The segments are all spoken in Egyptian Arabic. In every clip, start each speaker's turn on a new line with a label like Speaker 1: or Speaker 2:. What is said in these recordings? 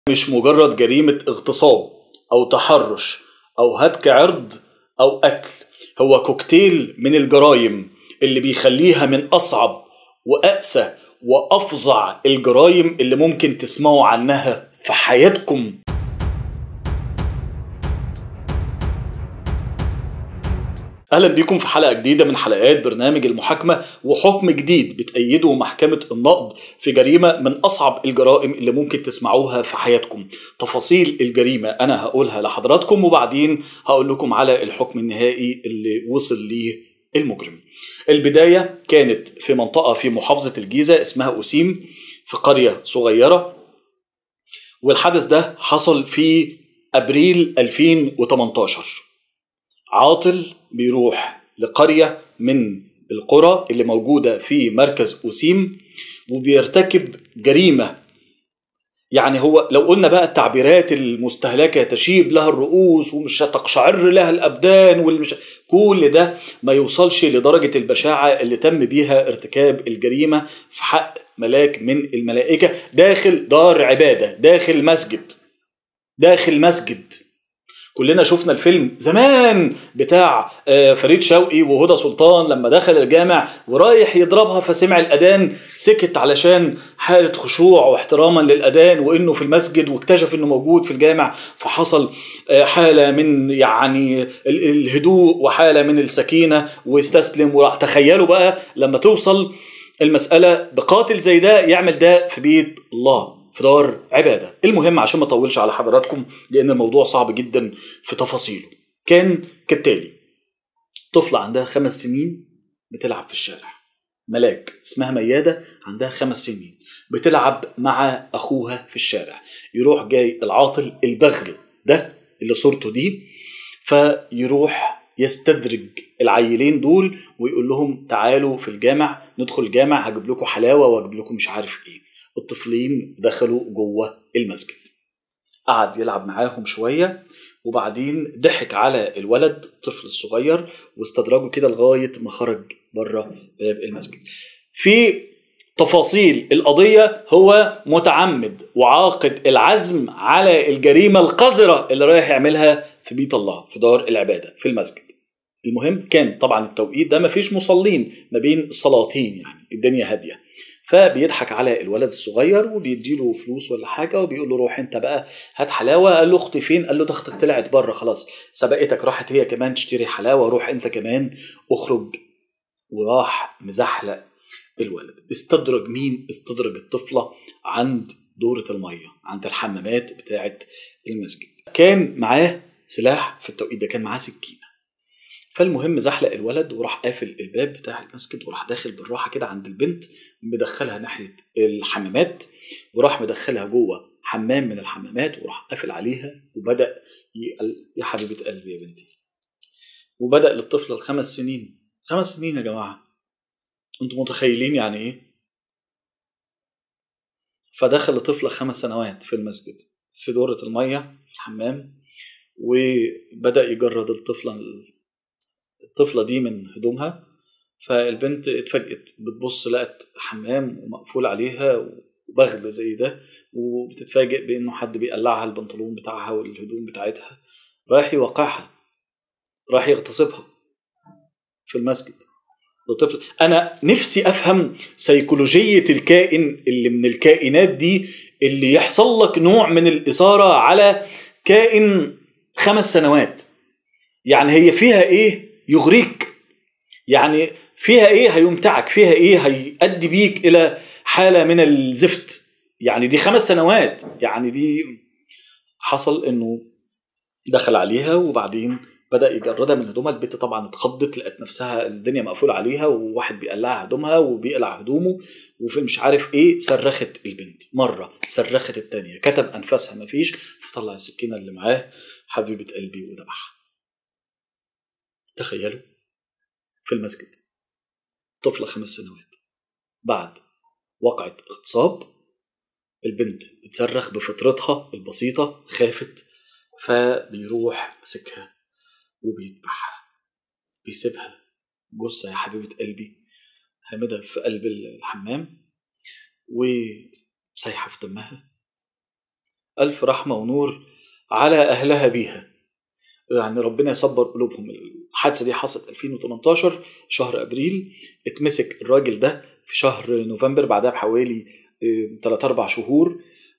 Speaker 1: مش مجرد جريمة اغتصاب أو تحرش أو هتك عرض أو قتل هو كوكتيل من الجرائم اللي بيخليها من أصعب وأقسى وأفظع الجرائم اللي ممكن تسمعوا عنها في حياتكم اهلا بيكم في حلقه جديده من حلقات برنامج المحاكمه وحكم جديد بتأيده محكمه النقض في جريمه من اصعب الجرائم اللي ممكن تسمعوها في حياتكم تفاصيل الجريمه انا هقولها لحضراتكم وبعدين هقول لكم على الحكم النهائي اللي وصل ليه المجرم البدايه كانت في منطقه في محافظه الجيزه اسمها اسيم في قريه صغيره والحدث ده حصل في ابريل 2018 عاطل بيروح لقرية من القرى اللي موجودة في مركز أسيم وبيرتكب جريمة يعني هو لو قلنا بقى التعبيرات المستهلكة تشيب لها الرؤوس ومش تقشعر لها الأبدان والمش كل ده ما يوصلش لدرجة البشاعة اللي تم بيها ارتكاب الجريمة في حق ملاك من الملائكة داخل دار عبادة داخل مسجد داخل مسجد كلنا شفنا الفيلم زمان بتاع فريد شوقي وهدى سلطان لما دخل الجامع ورايح يضربها فسمع الاذان سكت علشان حاله خشوع واحتراما للاذان وانه في المسجد واكتشف انه موجود في الجامع فحصل حاله من يعني الهدوء وحاله من السكينه واستسلم تخيلوا بقى لما توصل المساله بقاتل زي ده يعمل ده في بيت الله في دار عباده المهم عشان ما اطولش على حضراتكم لان الموضوع صعب جدا في تفاصيله كان كالتالي طفله عندها خمس سنين بتلعب في الشارع ملاك اسمها مياده عندها خمس سنين بتلعب مع اخوها في الشارع يروح جاي العاطل البغل ده اللي صورته دي فيروح يستدرج العيلين دول ويقول لهم تعالوا في الجامع ندخل الجامع هجيب لكم حلاوه واجيب لكم مش عارف ايه الطفلين دخلوا جوه المسجد قعد يلعب معاهم شويه وبعدين ضحك على الولد الطفل الصغير واستدرجه كده لغايه ما خرج بره باب المسجد في تفاصيل القضية هو متعمد وعاقد العزم على الجريمة القذرة اللي رايح يعملها في بيت الله في دار العبادة في المسجد المهم كان طبعا التوقيت ده مفيش مصلين ما بين الصلاتين يعني الدنيا هاديه فبيضحك على الولد الصغير وبيديله فلوس ولا حاجه وبيقول له روح انت بقى هات حلاوه قال له اختي فين قال له ده اختك طلعت بره خلاص سبقتك راحت هي كمان تشتري حلاوه روح انت كمان اخرج وراح مزحلق الولد استدرج مين استدرج الطفله عند دوره الميه عند الحمامات بتاعه المسجد كان معاه سلاح في التوقيت ده كان معاه سكينه فالمهم زحلق الولد وراح قافل الباب بتاع المسجد وراح داخل بالراحه كده عند البنت مدخلها ناحيه الحمامات وراح مدخلها جوه حمام من الحمامات وراح قافل عليها وبدا يقل يا حبيبه قلبي يا بنتي وبدا للطفله الخمس سنين خمس سنين يا جماعه انتوا متخيلين يعني ايه فدخل لطفله خمس سنوات في المسجد في دوره الميه في الحمام وبدا يجرد الطفله الطفلة دي من هدومها فالبنت اتفاجئت بتبص لقت حمام ومقفول عليها وبغل زي ده وبتتفاجئ بانه حد بيقلعها البنطلون بتاعها والهدوم بتاعتها رايح يوقعها رايح يغتصبها في المسجد الطفل انا نفسي افهم سيكولوجيه الكائن اللي من الكائنات دي اللي يحصل لك نوع من الاثاره على كائن خمس سنوات يعني هي فيها ايه يغريك يعني فيها ايه هيمتعك فيها ايه هيؤدي بيك الى حاله من الزفت يعني دي خمس سنوات يعني دي حصل انه دخل عليها وبعدين بدا يجردها من هدومها البنت طبعا اتخضت لقت نفسها الدنيا مقفوله عليها وواحد بيقلعها هدومها وبيقلع هدومه وفي مش عارف ايه صرخت البنت مره صرخت التانية كتب انفاسها مفيش فطلع السكينه اللي معاه حبيبه قلبي وذبحها تخيلوا في المسجد طفلة خمس سنوات بعد وقعة اغتصاب البنت بتصرخ بفطرتها البسيطة خافت فبيروح ماسكها وبيذبحها بيسيبها جثة يا حبيبة قلبي هامدة في قلب الحمام وسايحة في دمها الف رحمه ونور على اهلها بيها يعني ربنا يصبر قلوبهم الحادثه دي حصلت 2018 شهر ابريل اتمسك الراجل ده في شهر نوفمبر بعدها بحوالي 3 4 شهور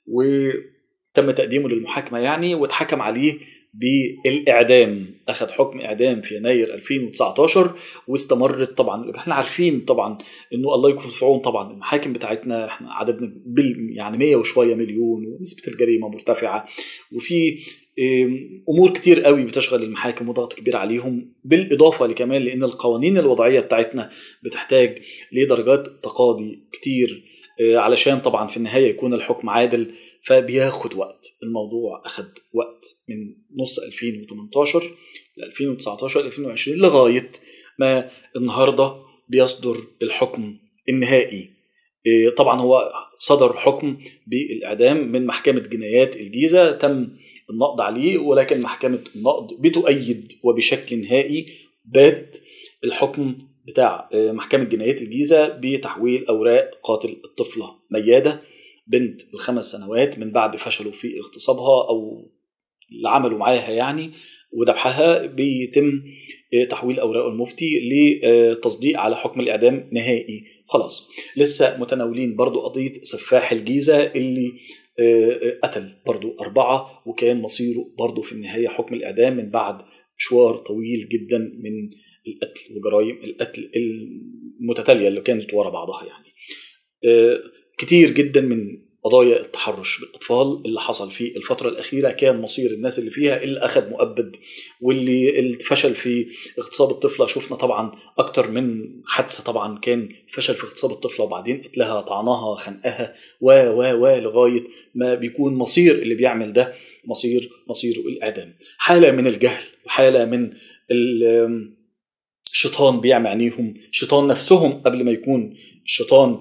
Speaker 1: وتم تقديمه للمحاكمه يعني واتحكم عليه بالاعدام اخذ حكم اعدام في يناير 2019 واستمرت طبعا احنا عارفين طبعا انه الله يكون في عون طبعا المحاكم بتاعتنا احنا عددنا بال يعني 100 وشويه مليون ونسبه الجريمه مرتفعه وفي امور كتير قوي بتشغل المحاكم وضغط كبير عليهم بالاضافه لكمان لان القوانين الوضعيه بتاعتنا بتحتاج لدرجات تقاضي كتير علشان طبعا في النهايه يكون الحكم عادل فبياخد وقت الموضوع اخد وقت من نص 2018 ل 2019 ل 2020 لغايه ما النهارده بيصدر الحكم النهائي طبعا هو صدر حكم بالاعدام من محكمه جنايات الجيزه تم النقض عليه ولكن محكمه النقض بتؤيد وبشكل نهائي بات الحكم بتاع محكمه جنايات الجيزه بتحويل اوراق قاتل الطفله مياده بنت الخمس سنوات من بعد فشلوا في اغتصابها او اللي عملوا معاها يعني وذبحها بيتم تحويل اوراق المفتي لتصديق على حكم الاعدام نهائي خلاص لسه متناولين برضو قضيه سفاح الجيزه اللي قتل برضو أربعة وكان مصيره برضو في النهاية حكم الإعدام من بعد مشوار طويل جدا من القتل وجرائم القتل المتتالية اللي كانت ورا بعضها يعني كتير جدا من قضايا التحرش بالاطفال اللي حصل في الفتره الاخيره كان مصير الناس اللي فيها اللي اخذ مؤبد واللي فشل في اغتصاب الطفله شفنا طبعا اكتر من حادثه طبعا كان فشل في اغتصاب الطفله وبعدين قتلها طعناها خنقها و و و لغايه ما بيكون مصير اللي بيعمل ده مصير مصيره الاعدام حاله من الجهل وحاله من الشيطان بيعمي عينيهم شيطان نفسهم قبل ما يكون الشيطان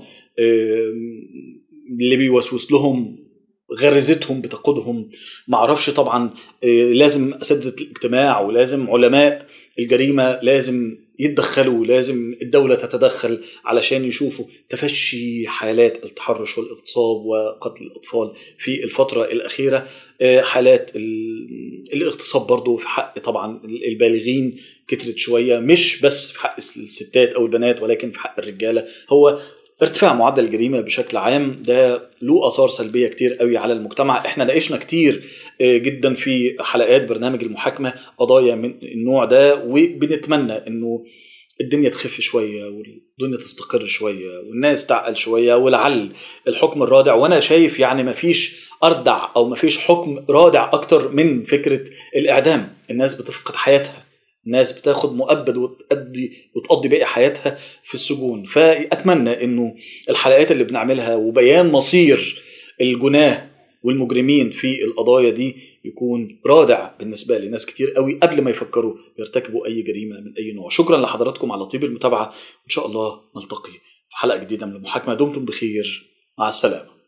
Speaker 1: اللي بيوسوس لهم غريزتهم بتقودهم معرفش طبعا لازم اساتذه الاجتماع ولازم علماء الجريمه لازم يتدخلوا لازم الدوله تتدخل علشان يشوفوا تفشي حالات التحرش والاغتصاب وقتل الاطفال في الفتره الاخيره حالات الاغتصاب برضو في حق طبعا البالغين كترت شويه مش بس في حق الستات او البنات ولكن في حق الرجاله هو ارتفاع معدل الجريمه بشكل عام ده له اثار سلبيه كتير قوي على المجتمع احنا ناقشنا كتير جدا في حلقات برنامج المحاكمه قضايا من النوع ده وبنتمنى انه الدنيا تخف شويه والدنيا تستقر شويه والناس تعقل شويه ولعل الحكم الرادع وانا شايف يعني مفيش اردع او مفيش حكم رادع اكتر من فكره الاعدام الناس بتفقد حياتها الناس بتاخد مؤبد وتأدي وتقضي باقي حياتها في السجون فأتمنى إنه الحلقات اللي بنعملها وبيان مصير الجناه والمجرمين في القضايا دي يكون رادع بالنسبة لناس كتير قوي قبل ما يفكروا يرتكبوا أي جريمة من أي نوع شكرا لحضراتكم على طيب المتابعة وإن شاء الله نلتقي في حلقة جديدة من المحاكمة دمتم بخير مع السلامة